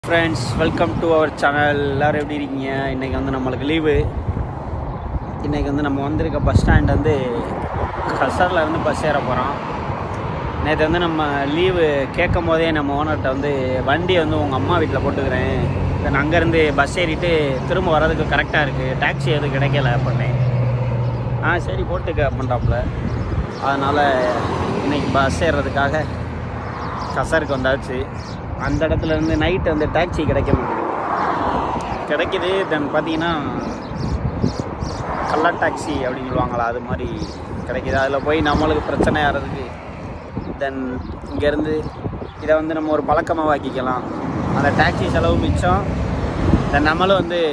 Friends welcome to our channel எல்லோரும் எப்படி இருக்கீங்க இன்றைக்கி வந்து நம்மளுக்கு லீவு இன்றைக்கி வந்து நம்ம வந்திருக்க பஸ் ஸ்டாண்ட் வந்து கசரில் இருந்து பஸ் ஏற போகிறோம் நேற்று வந்து நம்ம லீவு கேட்கும் போதே நம்ம ஓனர்கிட்ட வந்து வண்டி வந்து உங்கள் அம்மா வீட்டில் போட்டுக்கிறேன் தென் அங்கேருந்து பஸ் ஏறிட்டு திரும்ப வர்றதுக்கு கரெக்டாக இருக்குது டாக்ஸி எதுவும் கிடைக்கல அப்படின்னேன் ஆ சரி போட்டுக்க அப்படின்றாப்புல அதனால் இன்றைக்கி பஸ் ஏறுறதுக்காக கசருக்கு வந்தாச்சு அந்த இடத்துல இருந்து நைட் வந்து டாக்ஸி கிடைக்க மாட்டேங்குது கிடைக்குது தென் பார்த்தீங்கன்னா கல்லர் டாக்ஸி அப்படின்னு சொல்லுவாங்களா அது மாதிரி கிடைக்கிது அதில் போய் நம்மளுக்கு பிரச்சனை ஆகிறதுக்கு தென் இங்கேருந்து இதை வந்து நம்ம ஒரு பழக்கமாக ஆக்கிக்கலாம் அந்த டாக்ஸி செலவு மிச்சம் தென் நம்மளும் வந்து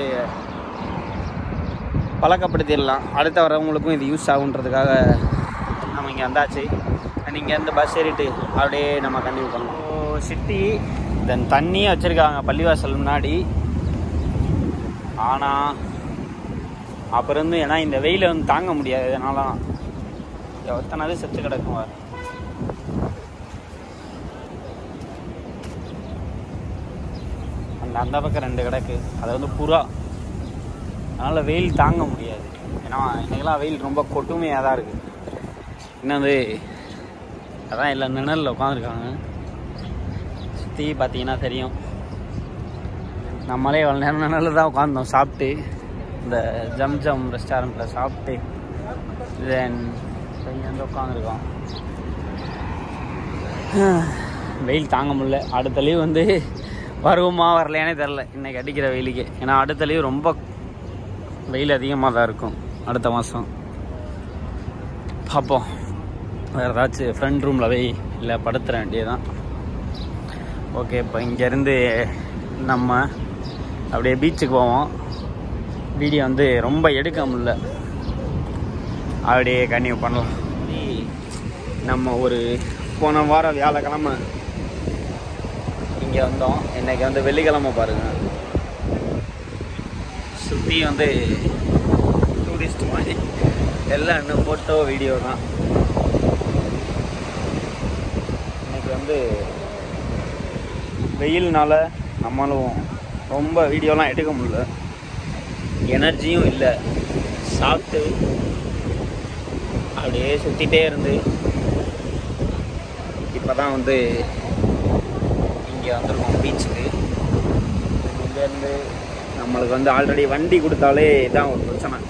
பழக்கப்படுத்திடலாம் அடுத்த வரவங்களுக்கும் இது யூஸ் ஆகுன்றதுக்காக நம்ம இங்கே வந்தாச்சு அண்ட் இங்கேருந்து பஸ் ஏறிட்டு அப்படியே நம்ம கண்டினியூ பண்ணலாம் சிட்டி தென் தண்ணியும் வச்சுருக்காங்க பள்ளிவாசல் முன்னாடி ஆனால் அப்புறம் இருந்து ஏன்னா இந்த வெயிலை வந்து தாங்க முடியாது இதனால எத்தனாவது செத்து கிடக்கும் வேறு அந்த அந்த பக்கம் ரெண்டு கிடக்கு அது வந்து புறா அதனால் வெயில் தாங்க முடியாது ஏன்னா இன்றைக்கெல்லாம் வெயில் ரொம்ப கொட்டுமையாக தான் இருக்குது என்னது அதான் இல்லை நிழலில் உட்காந்துருக்காங்க சுற்றி பார்த்தீங்கன்னா தெரியும் நம்மளே எவ்வளோ நேரம் நிழலில் தான் உட்காந்தோம் சாப்பிட்டு இந்த ஜம் ஜம் ரெஸ்டாரண்ட்டில் சாப்பிட்டு தென் இங்கே வந்து உட்காந்துருக்கோம் வெயில் தாங்க முடியல அடுத்த லீவ் வந்து வருவோமா வரலையானே தெரில இன்னைக்கு அடிக்கிற வெயிலுக்கு ஏன்னா அடுத்த லீவ் ரொம்ப வெயில் அதிகமாக தான் இருக்கும் அடுத்த மாதம் பார்ப்போம் வேறு ஏதாச்சும் ஃப்ரெண்ட் ரூமில் போய் இல்லை படுத்துற வேண்டியதுதான் ஓகே இப்போ இங்கேருந்து நம்ம அப்படியே பீச்சுக்கு போவோம் வீடியோ வந்து ரொம்ப எடுக்க முடியல அப்படியே கன்டினியூ பண்ணலாம் நம்ம ஒரு போன வாரம் வியாழக்கிழமை இங்கே வந்தோம் இன்னைக்கு வந்து வெள்ளிக்கிழமை பாருங்கள் சுற்றி வந்து டூரிஸ்ட் மாதிரி எல்லாம் இன்னும் ஃபோட்டோ வீடியோ தான் இன்னைக்கு வந்து வெயில்னால நம்மளும் ரொம்ப வீடியோலாம் எடுக்க முடியல எனர்ஜியும் இல்லை சாப்பிட்டு அப்படியே சுற்றிட்டே இருந்து இப்போ தான் வந்து இங்கே வந்திருக்கோம் பீச்சுக்கு இங்கேருந்து நம்மளுக்கு வந்து ஆல்ரெடி வண்டி கொடுத்தாலே இதான் ஒரு பிரச்சனை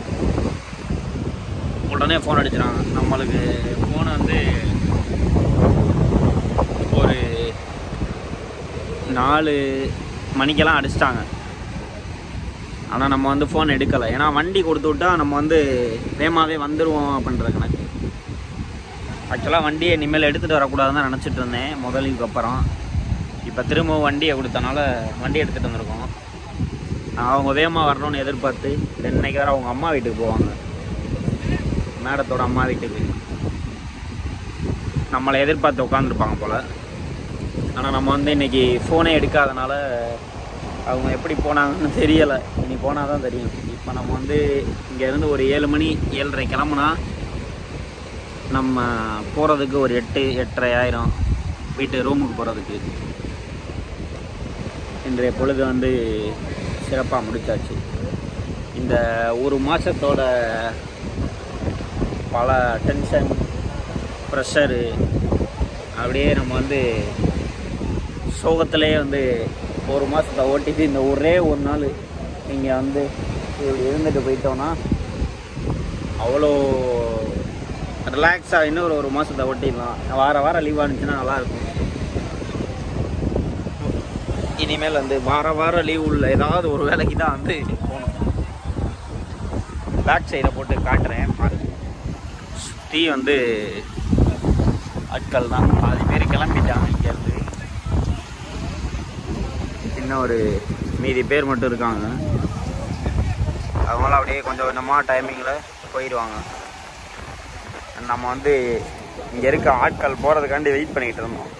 உடனே ஃபோன் அடிச்சிடாங்க நம்மளுக்கு ஃபோன் வந்து ஒரு நாலு மணிக்கெல்லாம் அடிச்சிட்டாங்க ஆனால் நம்ம வந்து ஃபோன் எடுக்கலை ஏன்னா வண்டி கொடுத்து விட்டா நம்ம வந்து வேகமாகவே வந்துடுவோம் அப்படின்ற கணக்கு ஆக்சுவலாக வண்டியை இனிமேல் எடுத்துகிட்டு வரக்கூடாதுன்னு தான் நினச்சிட்டு இருந்தேன் முதலுக்கு அப்புறம் இப்போ திரும்பவும் வண்டியை கொடுத்தனால வண்டி எடுத்துகிட்டு வந்திருக்கோம் அவங்க வேகமாக வரணும்னு எதிர்பார்த்து இன்னைக்கு வேறு அவங்க அம்மா வீட்டுக்கு போவாங்க மேடத்தோட அம்மா வீட்டுக்கு நம்மளை எதிர்பார்த்து உட்காந்துருப்பாங்க போல் ஆனால் நம்ம வந்து இன்றைக்கி ஃபோனே எடுக்காதனால அவங்க எப்படி போனாங்கன்னு தெரியலை இனி போனால் தான் தெரியும் இப்போ நம்ம வந்து இங்கேருந்து ஒரு ஏழு மணி ஏழரை கிளம்புனா நம்ம போகிறதுக்கு ஒரு எட்டு எட்டரை ஆயிரம் வீட்டு ரூமுக்கு போகிறதுக்கு இன்றைய பொழுது வந்து சிறப்பாக முடிச்சாச்சு இந்த ஒரு மாதத்தோட பல டென்ஷன் ப்ரெஷரு அப்படியே நம்ம வந்து சோகத்திலே வந்து ஒரு மாதத்தை ஓட்டிட்டு இந்த ஒரே ஒரு நாள் இங்கே வந்து இப்படி இருந்துட்டு போயிட்டோன்னா அவ்வளோ ரிலாக்ஸாக இன்னொரு ஒரு மாதத்தை ஓட்டிடலாம் வார வாரம் லீவ் ஆனிச்சுன்னா நல்லாயிருக்கும் இனிமேல் வந்து வார வாரம் லீவ் உள்ள ஏதாவது ஒரு வேலைக்கு தான் வந்து போகணும் பேக் சைடை போட்டு காட்டுறேன் பாருங்க சுற்றி வந்து ஆட்கள் தான் பாதி பேர் கிளம்பிட்டாங்க இங்கேருந்து இன்னும் ஒரு மீதி பேர் மட்டும் இருக்காங்க அவங்களாம் அப்படியே கொஞ்சம் கொஞ்சமாக டைமிங்கில் போயிடுவாங்க நம்ம வந்து இங்கே இருக்க ஆட்கள் போகிறதுக்காண்டி வெயிட் பண்ணிக்கிட்டு இருந்தோம்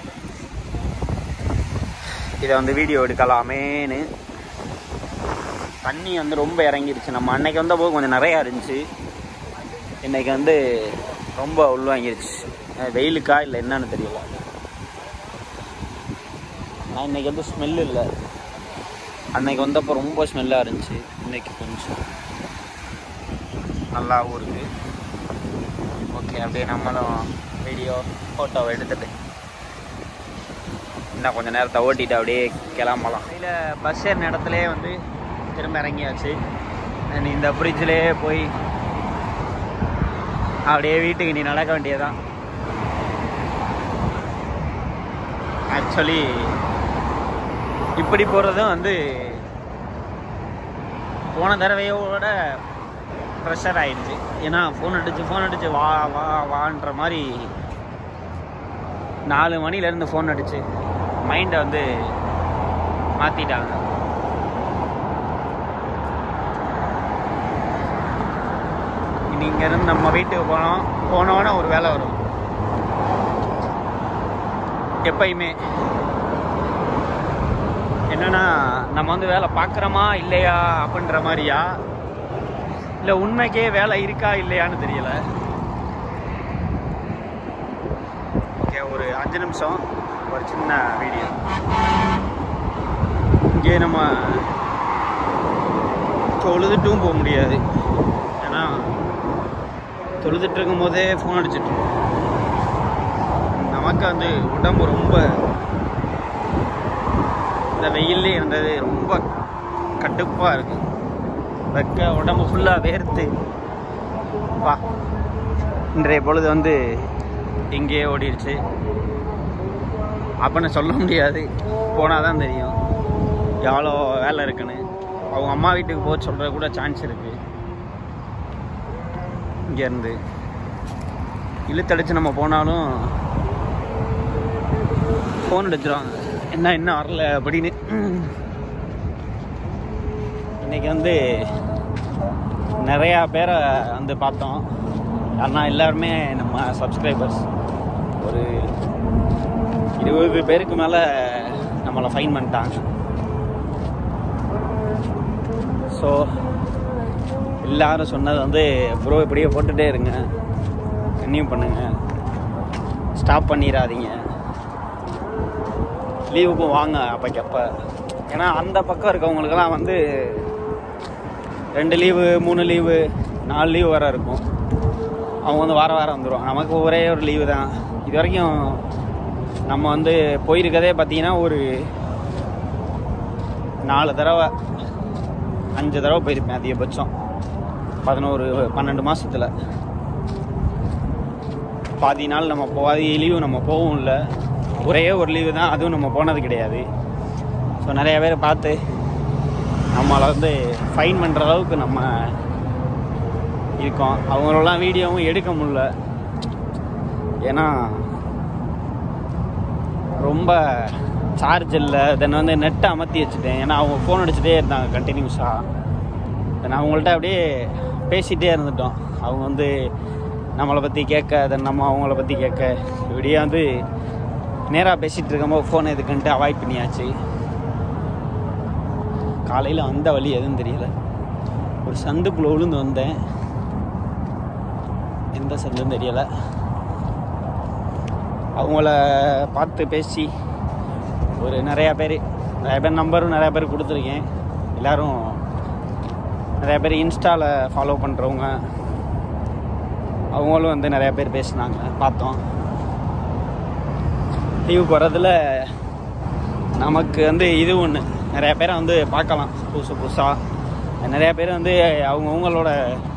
இதை வந்து வீடியோ எடுக்கலாமேன்னு தண்ணி வந்து ரொம்ப இறங்கிடுச்சு நம்ம அன்னைக்கு வந்தபோது கொஞ்சம் நிறையா இருந்துச்சு இன்னைக்கு வந்து ரொம்ப உள்வாங்கிருச்சு அஹ் வெயிலுக்கா இல்லை என்னன்னு தெரியல ஆனால் இன்னைக்கு வந்து ஸ்மெல் இல்லை அன்னைக்கு வந்தப்போ ரொம்ப ஸ்மெல்லாக இருந்துச்சு இன்னைக்கு கொஞ்சம் நல்லாவும் இருக்குது ஓகே அப்படியே நம்மளும் வீடியோ ஃபோட்டோவை எடுத்துட்டு இன்னும் கொஞ்சம் நேரத்தை ஓட்டிட்டு அப்படியே கிளம்பலாம் இதில் பஸ் ஏறின இடத்துலே வந்து திரும்ப இறங்கியாச்சு And இந்த பிரிட்ஜிலே போய் அப்படியே வீட்டுக்கு நீ நடக்க வேண்டியதுதான் ஆக்சுவலி இப்படி போகிறதும் வந்து போன தடவையோட ப்ரெஷர் ஆயிடுச்சு ஏன்னா ஃபோன் அடிச்சு ஃபோன் அடிச்சு வா வா வான்ற மாதிரி நாலு மணிலேருந்து ஃபோன் அடிச்சு மைண்டை வந்து மாற்றிட்டாங்க இனி இங்கேருந்து நம்ம வீட்டுக்கு போனோம் போனோன்னே ஒரு வேலை வரும் எப்பயுமே என்னன்னா நம்ம வந்து வேலை பார்க்குறோமா இல்லையா அப்படின்ற மாதிரியா இல்லை உண்மைக்கே வேலை இருக்கா இல்லையான்னு தெரியல ஓகே ஒரு அஞ்சு நிமிஷம் ஒரு சின்ன வீடியோ இங்கே நம்ம தொழுதுட்டும் போக முடியாது ஏன்னா தொழுதுட்டு இருக்கும் போதே ஃபோன் அடிச்சிட்டு இருக்கோம். நமக்கு வந்து உடம்பு ரொம்ப இந்த வெயிலே இருந்தது ரொம்ப கடுப்பாக இருக்கு வெக்க உடம்பு ஃபுல்லாக வேர்த்து வா இன்றைய பொழுது வந்து இங்கேயே ஓடிடுச்சு அப்படின்னு சொல்ல முடியாது போனால் தான் தெரியும் எவ்வளோ வேலை இருக்குன்னு அவங்க அம்மா வீட்டுக்கு போக சொல்கிற கூட சான்ஸ் இருக்குது இங்கேருந்து இழுத்தடிச்சு நம்ம போனாலும் ஃபோன் அடிச்சிருவாங்க என்ன இன்னும் வரல அப்படின்னு இன்னைக்கு வந்து நிறையா பேரை வந்து பார்த்தோம் யாருன்னா எல்லாருமே நம்ம சப்ஸ்கிரைபர்ஸ் ஒரு இருபது பேருக்கு மேலே நம்மளை ஃபைன் பண்ணிட்டாங்க ஸோ எல்லாரும் சொன்னது வந்து ப்ரோ இப்படியே போட்டுகிட்டே இருங்க கன்னியூ பண்ணுங்க ஸ்டாப் பண்ணிடாதீங்க லீவுக்கும் வாங்க அப்போக்கப்போ ஏன்னா அந்த பக்கம் இருக்கவங்களுக்கெல்லாம் வந்து ரெண்டு லீவு மூணு லீவு நாலு லீவு வர இருக்கும் அவங்க வந்து வாரம் வாரம் வந்துடுவாங்க நமக்கு ஒரே ஒரு லீவு தான் இது வரைக்கும் நம்ம வந்து போயிருக்கதே பார்த்தீங்கன்னா ஒரு நாலு தடவை அஞ்சு தடவை போயிருப்பேன் அதிகபட்சம் பதினோரு பன்னெண்டு மாசத்துல பாதி நாள் நம்ம பாதி லீவு நம்ம போகவும் இல்லை ஒரே ஒரு லீவு தான் அதுவும் நம்ம போனது கிடையாது ஸோ நிறைய பேர் பார்த்து நம்மளை வந்து ஃபைன் பண்ணுற அளவுக்கு நம்ம இருக்கோம் அவங்களெல்லாம் வீடியோவும் எடுக்க முடியல ஏன்னா ரொம்ப சார்ஜ் இல்லை தென் வந்து நெட்டை அமர்த்தி வச்சுட்டேன் ஏன்னா அவங்க ஃபோன் அடிச்சுட்டே இருந்தாங்க கண்டினியூஸாக தென் அவங்கள்ட்ட அப்படியே பேசிகிட்டே இருந்துட்டோம் அவங்க வந்து நம்மளை பற்றி கேட்க தென் நம்ம அவங்கள பற்றி கேட்க இப்படியே வந்து நேராக பேசிகிட்டு இருக்கும்போது ஃபோன் எதுக்குன்ட்டு அவாய்ட் பண்ணியாச்சு காலையில் வந்த வழி எதுவும் தெரியல ஒரு சந்துக்குள்ள விழுந்து வந்தேன் எந்த சந்துன்னு தெரியலை அவங்கள பார்த்து பேசி ஒரு நிறையா பேர் நிறைய பேர் நம்பரும் நிறையா பேர் கொடுத்துருக்கேன் எல்லோரும் நிறையா பேர் இன்ஸ்டாவில் ஃபாலோ பண்ணுறவங்க அவங்களும் வந்து நிறையா பேர் பேசினாங்க பார்த்தோம் லீவுக்கு வர்றதில் நமக்கு வந்து இது ஒன்று நிறையா பேரை வந்து பார்க்கலாம் புதுசு புதுசாக நிறையா பேர் வந்து அவங்கவுங்களோட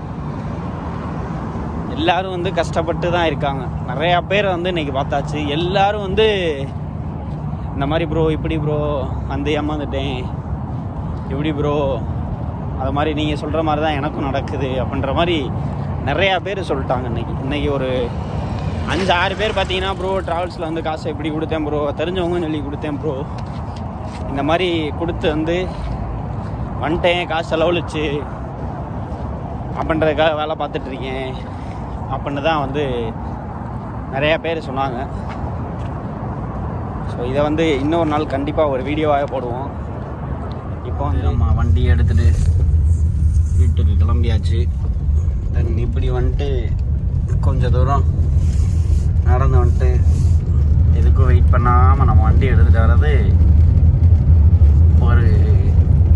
எல்லாரும் வந்து கஷ்டப்பட்டு தான் இருக்காங்க நிறையா பேர் வந்து இன்னைக்கு பார்த்தாச்சு எல்லாரும் வந்து இந்த மாதிரி ப்ரோ இப்படி ப்ரோ வந்து ஏமாந்துட்டேன் இப்படி ப்ரோ அது மாதிரி நீங்கள் சொல்கிற மாதிரி தான் எனக்கும் நடக்குது அப்படின்ற மாதிரி நிறையா பேர் சொல்லிட்டாங்க இன்னைக்கு இன்னைக்கு ஒரு அஞ்சு ஆறு பேர் பார்த்தீங்கன்னா ப்ரோ ட்ராவல்ஸில் வந்து காசு இப்படி கொடுத்தேன் ப்ரோ தெரிஞ்சவங்க சொல்லி கொடுத்தேன் ப்ரோ இந்த மாதிரி கொடுத்து வந்து வந்துட்டேன் காசு செலவழிச்சு அப்படின்றதுக்காக வேலை பார்த்துட்டு இருக்கேன் அப்படின்னு தான் வந்து நிறையா பேர் சொன்னாங்க ஸோ இதை வந்து இன்னொரு நாள் கண்டிப்பாக ஒரு வீடியோவாக போடுவோம் இப்போ வந்து நம்ம வண்டி எடுத்துகிட்டு வீட்டுக்கு கிளம்பியாச்சு தென் இப்படி வந்துட்டு கொஞ்சம் தூரம் நடந்து வந்துட்டு எதுக்கும் வெயிட் பண்ணாமல் நம்ம வண்டி எடுத்துகிட்டு வர்றது ஒரு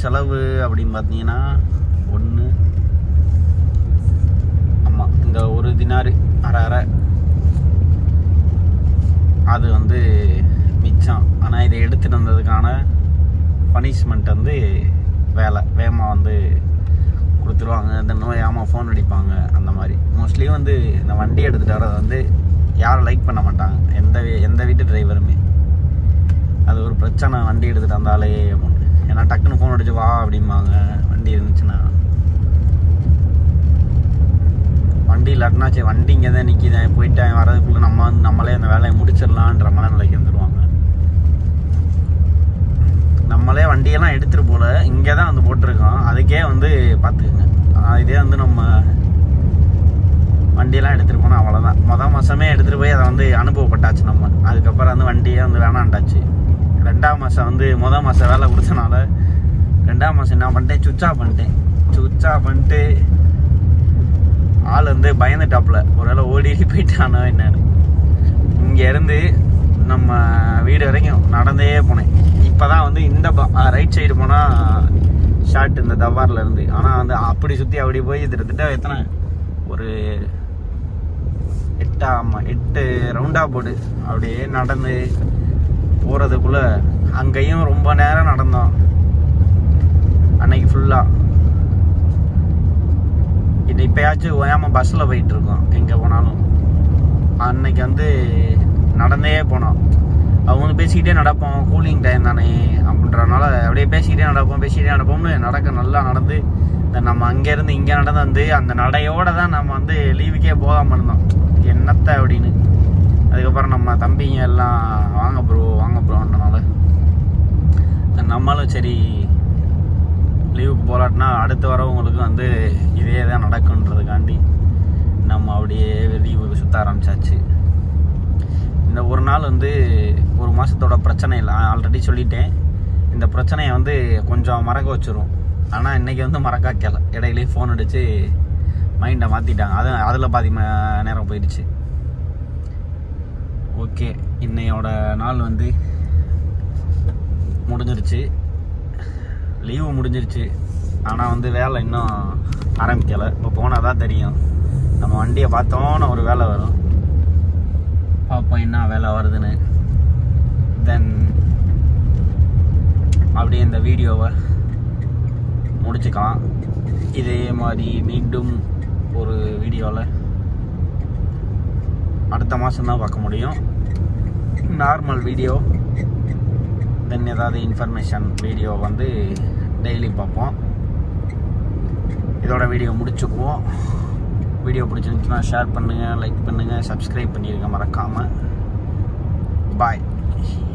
செலவு அப்படின்னு பார்த்தீங்கன்னா ஒன்று ஆமாம் இந்த ஒரு தினாரு அரை அரை அது வந்து மிச்சம் ஆனால் இதை எடுத்துகிட்டு வந்ததுக்கான பனிஷ்மெண்ட் வந்து வேலை வேகமாக வந்து கொடுத்துருவாங்க இந்த நோயாமல் ஃபோன் அடிப்பாங்க அந்த மாதிரி மோஸ்ட்லி வந்து இந்த வண்டி எடுத்துகிட்டு வரதை வந்து யாரும் லைக் பண்ண மாட்டாங்க எந்த வீ- எந்த வீட்டு டிரைவருமே அது ஒரு பிரச்சனை வண்டி எடுத்துகிட்டு வந்தாலே அப்படின்னு. ஏன்னா டக்குன்னு ஃபோன் அடிச்சு வா அப்படிம்பாங்க வண்டி இருந்துச்சுன்னா வண்டி இல்லாட்டினா சரி வண்டி இங்கே தான் நிற்கிதேன் போயிட்டேன் வரதுக்குள்ளே நம்ம வந்து நம்மளே அந்த வேலையை முடிச்சிடலான்ற மனநிலைக்கு வந்துடுவாங்க நம்மளே வண்டியெல்லாம் எடுத்துகிட்டு போல இங்கே தான் வந்து போட்டிருக்கோம் அதுக்கே வந்து பார்த்துக்குங்க ஆனா, இதே வந்து நம்ம வண்டியெல்லாம் எடுத்துகிட்டு போனால் அவ்வளோதான் மொதல் மாதமே எடுத்துகிட்டு போய் அதை வந்து அனுபவப்பட்டாச்சு நம்ம அதுக்கப்புறம் வந்து வண்டியே வந்து வேணாண்டாச்சு ரெண்டாம் மாதம் வந்து மொதல் மாதம் வேலை கொடுத்தனால ரெண்டாம் மாதம் என்ன பண்ணிட்டேன் சுவிட்ச் ஆஃப் பண்ணிட்டேன் சுவிட்ச் ஆஃப் பண்ணிட்டு ஆள் வந்து பயந்துட்டாப்புல ஒருவேளை ஓடி போயிட்டானோ என்னன்னு இங்கே இருந்து நம்ம வீடு வரைக்கும் நடந்தே போனேன் இப்போ தான் வந்து இந்த ரைட் சைடு போனால் ஷார்ட் இந்த தவாரில் இருந்து ஆனால் வந்து அப்படி சுற்றி அப்படி போய் கிட்டத்தட்ட எத்தனை ஒரு எட்டா ஆமாம் எட்டு ரவுண்டா போடு அப்படியே நடந்து போகிறதுக்குள்ள அங்கேயும் ரொம்ப நேரம் நடந்தோம் அன்னைக்கு ஃபுல்லாக இது இப்போயாச்சும் ஓயாமல் பஸ்ஸில் போயிட்டு இருக்கோம் எங்கே போனாலும் அன்னைக்கு வந்து நடந்தே போனோம் அவங்க வந்து பேசிக்கிட்டே நடப்போம் கூலிங் டைம் தானே அப்படின்றனால அப்படியே பேசிக்கிட்டே நடப்போம் பேசிக்கிட்டே நடப்போம்னு நடக்க நல்லா நடந்து இந்த நம்ம அங்கேருந்து இங்கே நடந்து வந்து அந்த நடையோட தான் நம்ம வந்து லீவுக்கே போகாம இருந்தோம் என்னத்த அப்படின்னு அதுக்கப்புறம் நம்ம தம்பிங்க எல்லாம் வாங்க ப்ரோ வாங்க ப்ரோன்றனால நம்மளும் சரி லீவுக்கு போகலாட்டினா அடுத்து வரவங்களுக்கு வந்து இதே தான் நடக்குன்றதுக்காண்டி நம்ம அப்படியே லீவுக்கு சுற்ற ஆரம்பிச்சாச்சு இந்த ஒரு நாள் வந்து ஒரு மாதத்தோட பிரச்சனை இல்லை ஆல்ரெடி சொல்லிட்டேன் இந்த பிரச்சனையை வந்து கொஞ்சம் மறக்க வச்சிரும் ஆனால் இன்னைக்கு வந்து மறக்க வைக்கல இடையிலே ஃபோன் அடித்து மைண்டை மாற்றிட்டாங்க அது அதில் பாதி ம- நேரம் போயிடுச்சு ஓகே இன்னையோட நாள் வந்து முடிஞ்சிருச்சு லீவு முடிஞ்சிருச்சு ஆனால் வந்து வேலை இன்னும் ஆரம்பிக்கலை இப்போ போனால் தான் தெரியும் நம்ம வண்டியை பார்த்தோன்னு ஒரு வேலை வரும் பார்ப்போம் என்ன வேலை வருதுன்னு தென் அப்படியே இந்த வீடியோவை முடிச்சுக்கலாம் இதே மாதிரி மீண்டும் ஒரு வீடியோவில் அடுத்த மாதம் தான் பார்க்க முடியும் நார்மல் வீடியோ தென் ஏதாவது இன்ஃபர்மேஷன் வீடியோ வந்து டெய்லி பார்ப்போம் இதோட வீடியோ முடிச்சுக்குவோம் வீடியோ பிடிச்சிருந்துச்சுன்னா ஷேர் பண்ணுங்கள் லைக் பண்ணுங்கள் சப்ஸ்கிரைப் பண்ணிடுங்க மறக்காமல் பாய்